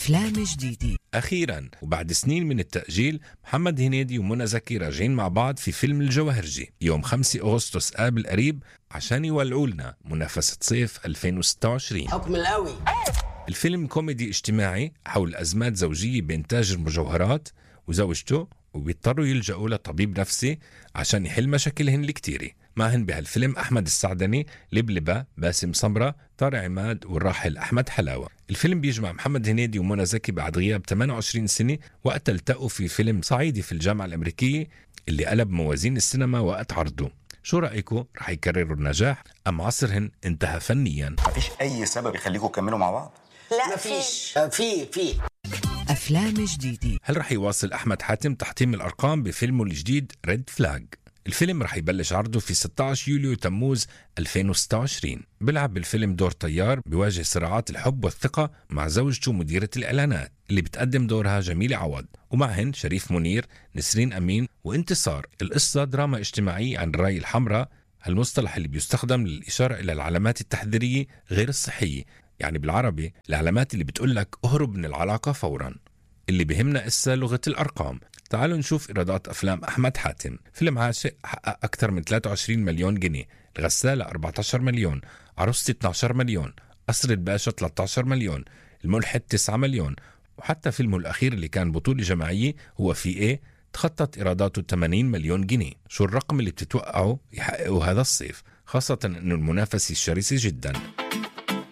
أفلام جديدة أخيرا وبعد سنين من التأجيل محمد هنيدي ومنى زكي راجعين مع بعض في فيلم الجواهرجي يوم 5 أغسطس قابل قريب عشان يولعوا لنا منافسة صيف 2026 حكم القوي الفيلم كوميدي اجتماعي حول أزمات زوجية بين تاجر المجوهرات وزوجته وبيضطروا يلجأوا لطبيب نفسي عشان يحل مشاكلهن الكتيرة معهن بهالفيلم أحمد السعدني لبلبة باسم سمرة طارق عماد والراحل أحمد حلاوة الفيلم بيجمع محمد هنيدي ومنى زكي بعد غياب 28 سنة وقت التقوا في فيلم صعيدي في الجامعة الأمريكية اللي قلب موازين السينما وقت عرضه شو رأيكم رح يكرروا النجاح أم عصرهن انتهى فنيا مفيش اي سبب يخليكم تكملوا مع بعض لا مفيش آه، في في أفلام جديدة هل رح يواصل أحمد حاتم تحطيم الأرقام بفيلمه الجديد ريد فلاج الفيلم رح يبلش عرضه في 16 يوليو تموز 2026 بيلعب بالفيلم دور طيار بيواجه صراعات الحب والثقة مع زوجته مديرة الإعلانات اللي بتقدم دورها جميلة عوض ومعهن شريف منير نسرين أمين وانتصار القصة دراما اجتماعية عن الراي الحمراء المصطلح اللي بيستخدم للإشارة إلى العلامات التحذيرية غير الصحية يعني بالعربي العلامات اللي بتقول لك اهرب من العلاقة فورا اللي بهمنا إسا لغة الأرقام تعالوا نشوف إيرادات أفلام أحمد حاتم فيلم عاشق حقق أكثر من 23 مليون جنيه الغسالة 14 مليون عروستي 12 مليون قصر الباشا 13 مليون الملحد 9 مليون وحتى فيلمه الأخير اللي كان بطولة جماعية هو في إيه تخطت إيراداته 80 مليون جنيه شو الرقم اللي بتتوقعه يحققه هذا الصيف خاصة أنه المنافسة شرسة جداً